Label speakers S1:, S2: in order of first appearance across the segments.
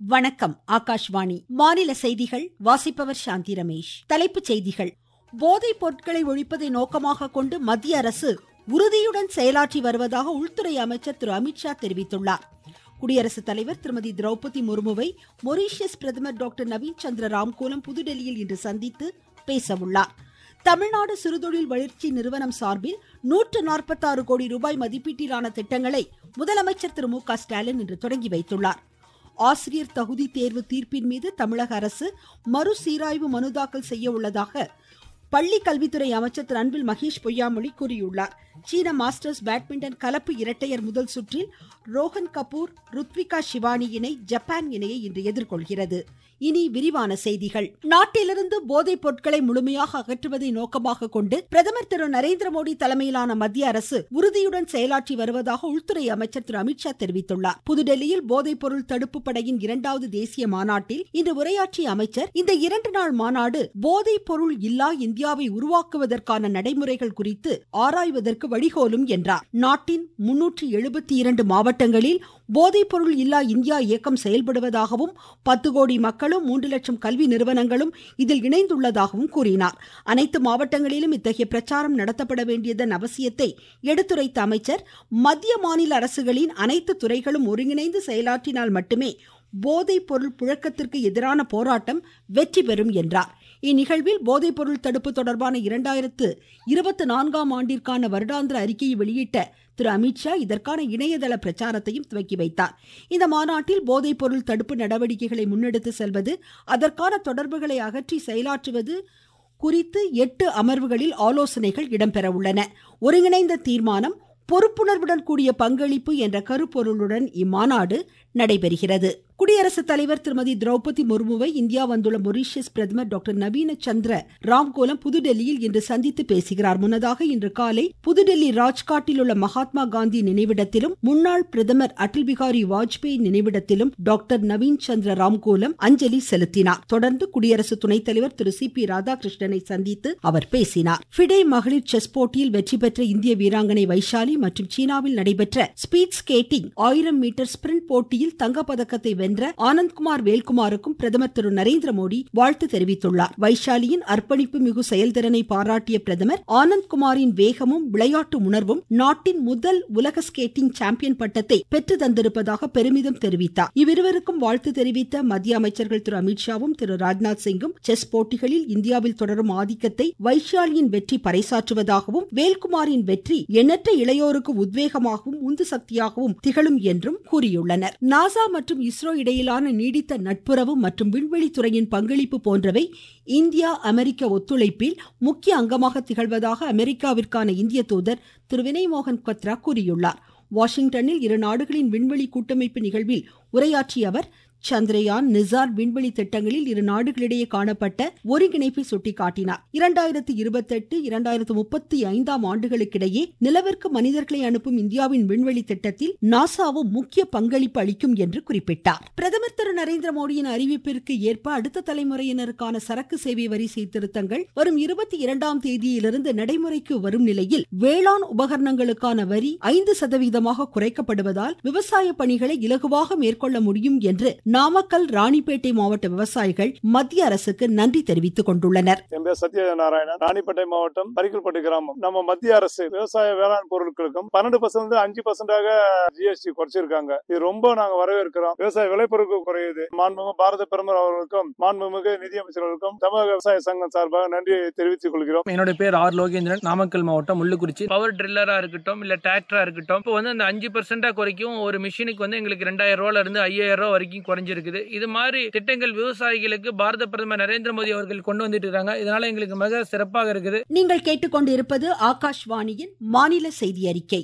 S1: வணக்கம் ஆகாஷ்வாணி மாநில செய்திகள் வாசிப்பவர் சாந்தி ரமேஷ் தலைப்புச் செய்திகள் போதைப் பொருட்களை ஒழிப்பதை நோக்கமாக கொண்டு மத்திய அரசு உறுதியுடன் செயலாற்றி வருவதாக உள்துறை அமைச்சர் திரு அமித்ஷா தெரிவித்துள்ளார் குடியரசுத் தலைவர் திருமதி திரௌபதி முர்முவை மொரீஷியஸ் பிரதமர் டாக்டர் நவீன் சந்திர ராம்கோலம் புதுடெல்லியில் இன்று சந்தித்து பேச உள்ளார் தமிழ்நாடு சிறுதொழில் வளர்ச்சி நிறுவனம் சார்பில் நூற்று நாற்பத்தாறு கோடி ரூபாய் மதிப்பீட்டிலான திட்டங்களை முதலமைச்சர் திரு மு க ஸ்டாலின் இன்று தொடங்கி வைத்துள்ளார் ஆசிரியர் தகுதி தேர்வு தீர்ப்பின் மீது தமிழக அரசு மறுசீராய்வு மனு தாக்கல் செய்ய உள்ளதாக பள்ளி கல்வித்துறை அமைச்சர் திரு அன்பில் மகேஷ் பொய்யாமொழி கூறியுள்ளார் சீன மாஸ்டர்ஸ் பேட்மிண்டன் கலப்பு இரட்டையர் முதல் சுற்றில் ரோஹன் கபூர் ருத்விகா சிவானி இணை ஜப்பான் இணையை இன்று எதிர்கொள்கிறது இனி விரிவான செய்திகள் நாட்டிலிருந்து போதைப் பொருட்களை முழுமையாக அகற்றுவதை நோக்கமாக கொண்டு பிரதமர் திரு நரேந்திர மோடி தலைமையிலான மத்திய அரசு உறுதியுடன் செயலாற்றி வருவதாக உள்துறை அமைச்சர் திரு அமித்ஷா தெரிவித்துள்ளார் புதுடெல்லியில் போதைப் பொருள் தடுப்பு படையின் இரண்டாவது தேசிய மாநாட்டில் இன்று உரையாற்றிய அமைச்சர் இந்த இரண்டு நாள் மாநாடு போதைப் பொருள் இல்லா இந்தியாவை உருவாக்குவதற்கான நடைமுறைகள் குறித்து ஆராய்வதற்கு வழிகோலும் என்றார் நாட்டின் முன்னூற்றி எழுபத்தி இரண்டு மாவட்டங்களில் போதைப் பொருள் இல்லா இந்தியா இயக்கம் செயல்படுவதாகவும் பத்து கோடி மக்களும் மூன்று லட்சம் கல்வி நிறுவனங்களும் இதில் இணைந்துள்ளதாகவும் கூறினார் அனைத்து மாவட்டங்களிலும் இத்தகைய பிரச்சாரம் நடத்தப்பட வேண்டியதன் அவசியத்தை எடுத்துரைத்த அமைச்சர் மத்திய மாநில அரசுகளின் அனைத்து துறைகளும் ஒருங்கிணைந்து செயலாற்றினால் மட்டுமே போதைப் பொருள் புழக்கத்திற்கு எதிரான போராட்டம் வெற்றி பெறும் என்றார் இந்நிகழ்வில் போதைப் பொருள் தடுப்பு தொடர்பான இரண்டாயிரத்து இருபத்தி நான்காம் ஆண்டிற்கான வருடாந்திர அறிக்கையை வெளியிட்ட திரு அமித்ஷா இதற்கான இணையதள பிரச்சாரத்தையும் துவக்கி வைத்தார் இந்த மாநாட்டில் போதைப் பொருள் தடுப்பு நடவடிக்கைகளை முன்னெடுத்து செல்வது அதற்கான தொடர்புகளை அகற்றி செயலாற்றுவது குறித்து எட்டு அமர்வுகளில் ஆலோசனைகள் இடம்பெற உள்ளன ஒருங்கிணைந்த தீர்மானம் பொறுப்புணர்வுடன் கூடிய பங்களிப்பு என்ற கருப்பொருளுடன் இம்மாநாடு நடைபெறுகிறது குடியரசுத் தலைவர் திருமதி திரௌபதி முர்முவை இந்தியா வந்துள்ள மொரீஷியஸ் பிரதமர் டாக்டர் நவீன சந்திர ராம்கோலம் புதுடெல்லியில் இன்று சந்தித்து பேசுகிறார் முன்னதாக இன்று காலை புதுடெல்லி ராஜ்காட்டில் உள்ள மகாத்மா காந்தி நினைவிடத்திலும் முன்னாள் பிரதமர் அடல் பிகாரி வாஜ்பேயி நினைவிடத்திலும் டாக்டர் நவீன் சந்திர ராம்கோலம் அஞ்சலி செலுத்தினார் தொடர்ந்து குடியரசு துணைத் தலைவர் திரு சி பி ராதாகிருஷ்ணனை சந்தித்து அவர் பேசினார் ஃபிடே மகளிர் செஸ் போட்டியில் வெற்றி பெற்ற இந்திய வீராங்கனை வைஷாலி மற்றும் சீனாவில் நடைபெற்ற ஸ்பீட் ஸ்கேட்டிங் ஆயிரம் மீட்டர் ஸ்பிரிண்ட் போட்டியில் தங்கப்பதக்கத்தை வென்ற ஆனந்த்குமார் வேல்குமாருக்கும் பிரதமர் திரு நரேந்திர மோடி வாழ்த்து தெரிவித்துள்ளார் வைஷாலியின் அர்ப்பணிப்பு மிகு செயல்திறனை பாராட்டிய பிரதமர் ஆனந்த்குமாரின் வேகமும் விளையாட்டு உணர்வும் நாட்டின் முதல் உலக ஸ்கேட்டிங் சாம்பியன் பட்டத்தை பெற்று தந்திருப்பதாக பெருமிதம் தெரிவித்தார் இவ்விருவருக்கும் வாழ்த்து தெரிவித்த மத்திய அமைச்சர்கள் திரு அமித்ஷாவும் திரு ராஜ்நாத் சிங்கும் செஸ் போட்டிகளில் இந்தியாவில் தொடரும் ஆதிக்கத்தை வைஷாலியின் வெற்றி பறைசாற்றுவதாகவும் வேல்குமாரின் வெற்றி எண்ணற்ற இளையோருக்கு உத்வேகமாகவும் உந்து சக்தியாகவும் திகழும் என்றும் கூறியுள்ளனர் நாசா மற்றும் இஸ்ரோ இடையிலான நீடித்த நட்புறவு மற்றும் விண்வெளி துறையின் பங்களிப்பு போன்றவை இந்தியா அமெரிக்க ஒத்துழைப்பில் முக்கிய அங்கமாக திகழ்வதாக அமெரிக்காவிற்கான இந்திய தூதர் திரு வினய் மோகன் கொத்ரா கூறியுள்ளார் வாஷிங்டனில் இரு நாடுகளின் விண்வெளி கூட்டமைப்பு நிகழ்வில் உரையாற்றிய அவர் சந்திரயான் நிசார் விண்வெளி திட்டங்களில் இரு நாடுகளிடையே காணப்பட்ட ஒருங்கிணைப்பை சுட்டிக்காட்டினார் இரண்டாயிரத்தி இருபத்தெட்டு இரண்டாயிரத்து முப்பத்தி ஐந்தாம் ஆண்டுகளுக்கிடையே நிலவிற்கு மனிதர்களை அனுப்பும் இந்தியாவின் விண்வெளி திட்டத்தில் நாசாவும் முக்கிய பங்களிப்பு அளிக்கும் என்று குறிப்பிட்டார் பிரதமர் திரு நரேந்திர மோடியின் அறிவிப்பிற்கு ஏற்ப அடுத்த தலைமுறையினருக்கான சரக்கு சேவை வரி சீர்திருத்தங்கள் வரும் இருபத்தி இரண்டாம் தேதியிலிருந்து நடைமுறைக்கு வரும் நிலையில் வேளாண் உபகரணங்களுக்கான வரி ஐந்து சதவீதமாக குறைக்கப்படுவதால் விவசாய பணிகளை இலகுவாக மேற்கொள்ள முடியும் என்று நாமக்கல் ராணிப்பேட்டை மாவட்ட விவசாயிகள் மத்திய அரசுக்கு நன்றி தெரிவித்துக் கொண்டுள்ளனர்
S2: என் பேர் சத்யநாராயணன் ராணிப்பேட்டை மாவட்டம் பரிக்கல்பட்டு கிராமம் நம்ம மத்திய அரசு விவசாய வேளாண் பொருட்களுக்கும் பன்னெண்டு பர்சன்ட் அஞ்சு பர்சன்டாக ஜிஎஸ்டி குறைச்சிருக்காங்க இது ரொம்ப நாங்க வரவேற்கிறோம் விவசாய விளைபொருட்கள் குறையுது மாண்புமிகு பாரத பிரதமர் அவர்களுக்கும் மாண்புமிகு நிதியமைச்சர்களுக்கும் தமிழக விவசாய சங்கம் சார்பாக நன்றியை தெரிவித்துக் கொள்கிறோம்
S3: என்னோட பேர் ஆர் லோகேந்திரன் நாமக்கல் மாவட்டம் முள்ளுக்குறிச்சி பவர் ட்ரில்லரா இருக்கட்டும் இல்ல டிராக்டரா இருக்கட்டும் இப்போ வந்து அந்த அஞ்சு பர்சன்டா குறைக்கும் ஒரு மிஷினுக்கு வந்து எங்களுக்கு ரெண்டாயிரம் ரூபாயில இருந்து ஐயாயிரம் ரூபாய் வரைக்கும் குறைஞ்சிருக்குது இது மாதிரி திட்டங்கள் விவசாயிகளுக்கு பாரத பிரதமர் நரேந்திர மோடி அவர்கள் கொண்டு வந்துட்டு இருக்காங்க இதனால எங்களுக்கு மிக சிறப்பாக இருக்குது
S1: நீங்கள் கேட்டுக்கொண்டிருப்பது ஆகாஷ்வாணியின் மாநில செய்தி அறிக்கை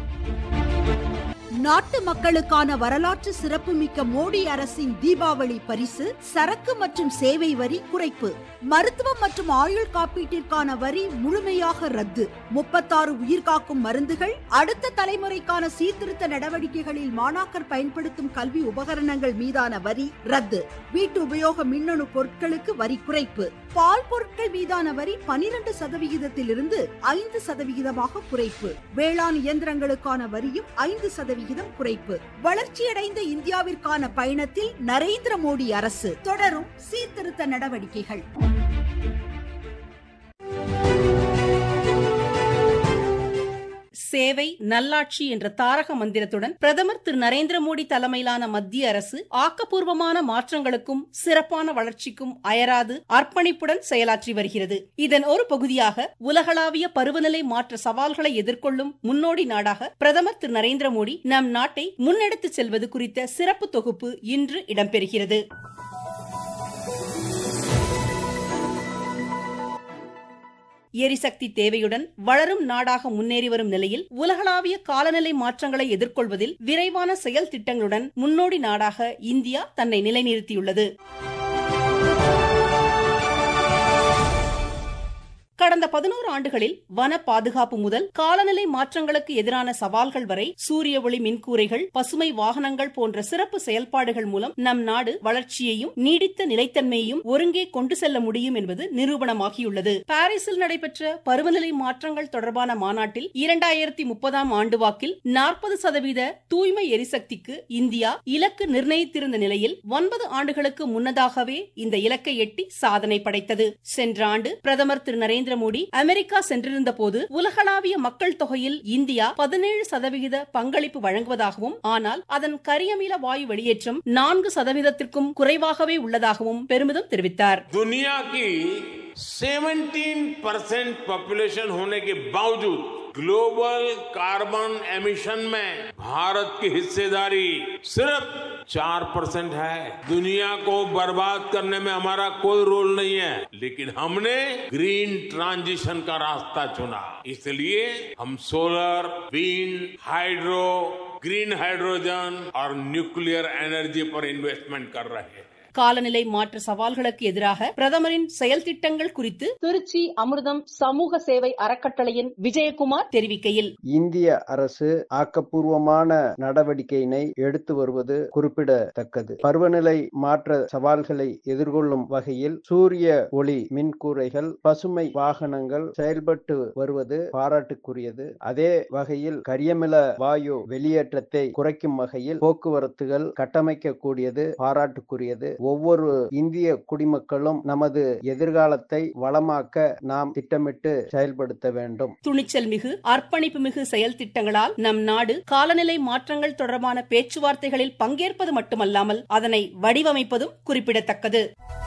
S1: நாட்டு மக்களுக்கான வரலாற்று சிறப்புமிக்க மோடி அரசின் தீபாவளி பரிசு சரக்கு மற்றும் சேவை வரி குறைப்பு மருத்துவம் மற்றும் ஆயுள் காப்பீட்டிற்கான வரி முழுமையாக ரத்து முப்பத்தாறு உயிர்காக்கும் மருந்துகள் அடுத்த தலைமுறைக்கான சீர்திருத்த நடவடிக்கைகளில் மாணாக்கர் பயன்படுத்தும் கல்வி உபகரணங்கள் மீதான வரி ரத்து வீட்டு உபயோக மின்னணு பொருட்களுக்கு வரி குறைப்பு பால் பொருட்கள் மீதான வரி பனிரெண்டு சதவிகிதத்திலிருந்து ஐந்து சதவிகிதமாக குறைப்பு வேளாண் இயந்திரங்களுக்கான வரியும் ஐந்து சதவிகிதம் குறைப்பு வளர்ச்சியடைந்த இந்தியாவிற்கான பயணத்தில் நரேந்திர மோடி அரசு தொடரும் சீர்திருத்த நடவடிக்கைகள்
S4: சேவை நல்லாட்சி என்ற தாரக மந்திரத்துடன் பிரதமர் திரு நரேந்திர மோடி தலைமையிலான மத்திய அரசு ஆக்கப்பூர்வமான மாற்றங்களுக்கும் சிறப்பான வளர்ச்சிக்கும் அயராது அர்ப்பணிப்புடன் செயலாற்றி வருகிறது இதன் ஒரு பகுதியாக உலகளாவிய பருவநிலை மாற்ற சவால்களை எதிர்கொள்ளும் முன்னோடி நாடாக பிரதமர் திரு நரேந்திர மோடி நம் நாட்டை முன்னெடுத்துச் செல்வது குறித்த சிறப்பு தொகுப்பு இன்று இடம்பெறுகிறது எரிசக்தி தேவையுடன் வளரும் நாடாக முன்னேறி வரும் நிலையில் உலகளாவிய காலநிலை மாற்றங்களை எதிர்கொள்வதில் விரைவான செயல் திட்டங்களுடன் முன்னோடி நாடாக இந்தியா தன்னை நிலைநிறுத்தியுள்ளது கடந்த பதினோரு ஆண்டுகளில் வன பாதுகாப்பு முதல் காலநிலை மாற்றங்களுக்கு எதிரான சவால்கள் வரை சூரிய ஒளி மின்கூரைகள் பசுமை வாகனங்கள் போன்ற சிறப்பு செயல்பாடுகள் மூலம் நம் நாடு வளர்ச்சியையும் நீடித்த நிலைத்தன்மையையும் ஒருங்கே கொண்டு செல்ல முடியும் என்பது நிரூபணமாகியுள்ளது பாரிஸில் நடைபெற்ற பருவநிலை மாற்றங்கள் தொடர்பான மாநாட்டில் இரண்டாயிரத்தி முப்பதாம் ஆண்டு வாக்கில் நாற்பது சதவீத தூய்மை எரிசக்திக்கு இந்தியா இலக்கு நிர்ணயித்திருந்த நிலையில் ஒன்பது ஆண்டுகளுக்கு முன்னதாகவே இந்த இலக்கை எட்டி சாதனை படைத்தது சென்ற ஆண்டு பிரதமர் திரு நரேந்திர நரேந்திர மோடி அமெரிக்கா சென்றிருந்த போது உலகளாவிய மக்கள் தொகையில் இந்தியா பதினேழு சதவிகித பங்களிப்பு வழங்குவதாகவும் ஆனால் அதன் கரியமில வாயு வெளியேற்றம் நான்கு சதவீதத்திற்கும் குறைவாகவே உள்ளதாகவும் பெருமிதம் தெரிவித்தார்
S5: दुनिया की 17 परसेंट पॉपुलेशन होने के बावजूद ग्लोबल कार्बन एमिशन में भारत की हिस्सेदारी सिर्फ चार परसेंट है दुनिया को बर्बाद करने में हमारा कोई रोल नहीं है लेकिन हमने ग्रीन ट्रांजिशन का रास्ता चुना इसलिए हम solar wind hydro green hydrogen और न्यूक्लियर एनर्जी पर इन्वेस्टमेंट कर रहे हैं
S4: காலநிலை மாற்ற சவால்களுக்கு எதிராக பிரதமரின் செயல் திட்டங்கள் குறித்து திருச்சி அமிர்தம் சமூக சேவை அறக்கட்டளையின் விஜயகுமார் தெரிவிக்கையில்
S6: இந்திய அரசு ஆக்கப்பூர்வமான நடவடிக்கையினை எடுத்து வருவது குறிப்பிடத்தக்கது பருவநிலை மாற்ற சவால்களை எதிர்கொள்ளும் வகையில் சூரிய ஒளி மின்கூரைகள் பசுமை வாகனங்கள் செயல்பட்டு வருவது பாராட்டுக்குரியது அதே வகையில் கரியமில வாயு வெளியேற்றத்தை குறைக்கும் வகையில் போக்குவரத்துகள் கட்டமைக்கக்கூடியது பாராட்டுக்குரியது ஒவ்வொரு இந்திய குடிமக்களும் நமது எதிர்காலத்தை வளமாக்க நாம் திட்டமிட்டு செயல்படுத்த வேண்டும்
S4: துணிச்சல் மிகு அர்ப்பணிப்பு மிகு செயல் திட்டங்களால் நம் நாடு காலநிலை மாற்றங்கள் தொடர்பான பேச்சுவார்த்தைகளில் பங்கேற்பது மட்டுமல்லாமல் அதனை வடிவமைப்பதும் குறிப்பிடத்தக்கது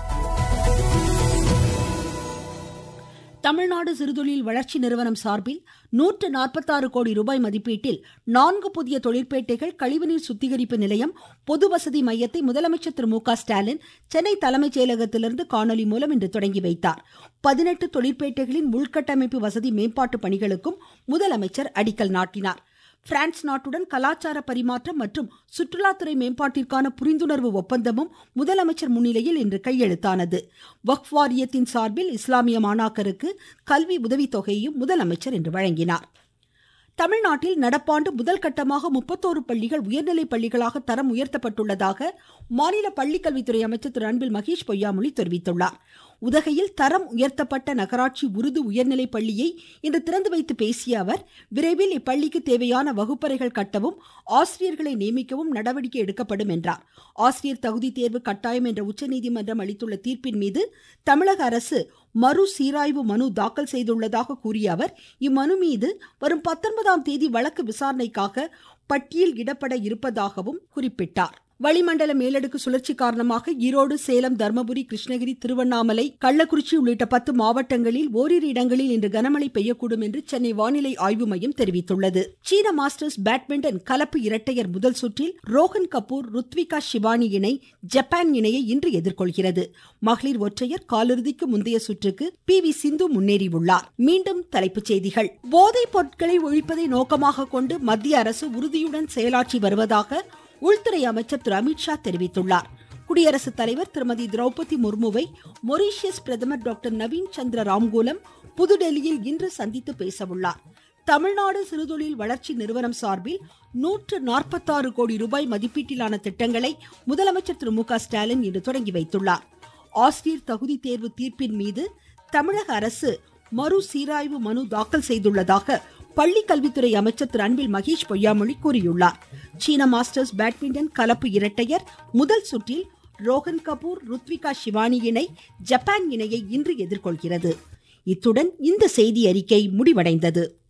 S1: தமிழ்நாடு சிறுதொழில் வளர்ச்சி நிறுவனம் சார்பில் நூற்று நாற்பத்தாறு கோடி ரூபாய் மதிப்பீட்டில் நான்கு புதிய தொழிற்பேட்டைகள் கழிவுநீர் சுத்திகரிப்பு நிலையம் பொது வசதி மையத்தை முதலமைச்சர் திரு மு க ஸ்டாலின் சென்னை தலைமைச் செயலகத்திலிருந்து காணொலி மூலம் இன்று தொடங்கி வைத்தார் பதினெட்டு தொழிற்பேட்டைகளின் உள்கட்டமைப்பு வசதி மேம்பாட்டு பணிகளுக்கும் முதலமைச்சர் அடிக்கல் நாட்டினார் பிரான்ஸ் நாட்டுடன் கலாச்சார பரிமாற்றம் மற்றும் சுற்றுலாத்துறை மேம்பாட்டிற்கான புரிந்துணர்வு ஒப்பந்தமும் முதலமைச்சர் முன்னிலையில் இன்று கையெழுத்தானது வக்ஃப் வாரியத்தின் சார்பில் இஸ்லாமிய மாணாக்கருக்கு கல்வி உதவித்தொகையையும் முதலமைச்சர் இன்று வழங்கினார் தமிழ்நாட்டில் நடப்பாண்டு முதல் கட்டமாக முப்பத்தோரு பள்ளிகள் உயர்நிலை பள்ளிகளாக தரம் உயர்த்தப்பட்டுள்ளதாக மாநில பள்ளிக்கல்வித்துறை அமைச்சர் திரு அன்பில் மகேஷ் பொய்யாமொழி தெரிவித்துள்ளார் உதகையில் தரம் உயர்த்தப்பட்ட நகராட்சி உருது உயர்நிலை பள்ளியை இன்று திறந்து வைத்து பேசிய அவர் விரைவில் இப்பள்ளிக்கு தேவையான வகுப்பறைகள் கட்டவும் ஆசிரியர்களை நியமிக்கவும் நடவடிக்கை எடுக்கப்படும் என்றார் ஆசிரியர் தகுதி தேர்வு கட்டாயம் என்ற உச்சநீதிமன்றம் அளித்துள்ள தீர்ப்பின் மீது தமிழக அரசு மறு சீராய்வு மனு தாக்கல் செய்துள்ளதாக கூறிய அவர் இம்மனு மீது வரும் பத்தொன்பதாம் தேதி வழக்கு விசாரணைக்காக பட்டியல் இடப்பட இருப்பதாகவும் குறிப்பிட்டார் வளிமண்டல மேலடுக்கு சுழற்சி காரணமாக ஈரோடு சேலம் தர்மபுரி கிருஷ்ணகிரி திருவண்ணாமலை கள்ளக்குறிச்சி உள்ளிட்ட பத்து மாவட்டங்களில் ஓரிரு இடங்களில் இன்று கனமழை பெய்யக்கூடும் என்று சென்னை வானிலை ஆய்வு மையம் தெரிவித்துள்ளது சீன மாஸ்டர்ஸ் பேட்மிண்டன் கலப்பு இரட்டையர் முதல் சுற்றில் ரோஹன் கபூர் ருத்விகா சிவானி இணை ஜப்பான் இணையை இன்று எதிர்கொள்கிறது மகளிர் ஒற்றையர் காலிறுதிக்கு முந்தைய சுற்றுக்கு பி வி சிந்து முன்னேறியுள்ளார் மீண்டும் தலைப்புச் செய்திகள் போதைப் பொருட்களை ஒழிப்பதை நோக்கமாக கொண்டு மத்திய அரசு உறுதியுடன் செயலாற்றி வருவதாக உள்துறை அமைச்சர் திரு அமித்ஷா தெரிவித்துள்ளார் குடியரசுத் தலைவர் திருமதி திரௌபதி முர்முவை மொரீஷியஸ் பிரதமர் டாக்டர் நவீன் சந்திர ராம்கூலம் புதுடெல்லியில் இன்று சந்தித்து பேசவுள்ளார் தமிழ்நாடு சிறுதொழில் வளர்ச்சி நிறுவனம் சார்பில் நூற்று நாற்பத்தாறு கோடி ரூபாய் மதிப்பீட்டிலான திட்டங்களை முதலமைச்சர் திரு மு க ஸ்டாலின் இன்று தொடங்கி வைத்துள்ளார் ஆசிரியர் தகுதி தேர்வு தீர்ப்பின் மீது தமிழக அரசு மறு சீராய்வு மனு தாக்கல் செய்துள்ளதாக பள்ளி கல்வித்துறை அமைச்சர் திரு அன்பில் மகேஷ் பொய்யாமொழி கூறியுள்ளார் சீன மாஸ்டர்ஸ் பேட்மிண்டன் கலப்பு இரட்டையர் முதல் சுற்றில் ரோஹன் கபூர் ருத்விகா சிவானி இணை ஜப்பான் இணையை இன்று எதிர்கொள்கிறது இத்துடன் இந்த செய்தி அறிக்கை முடிவடைந்தது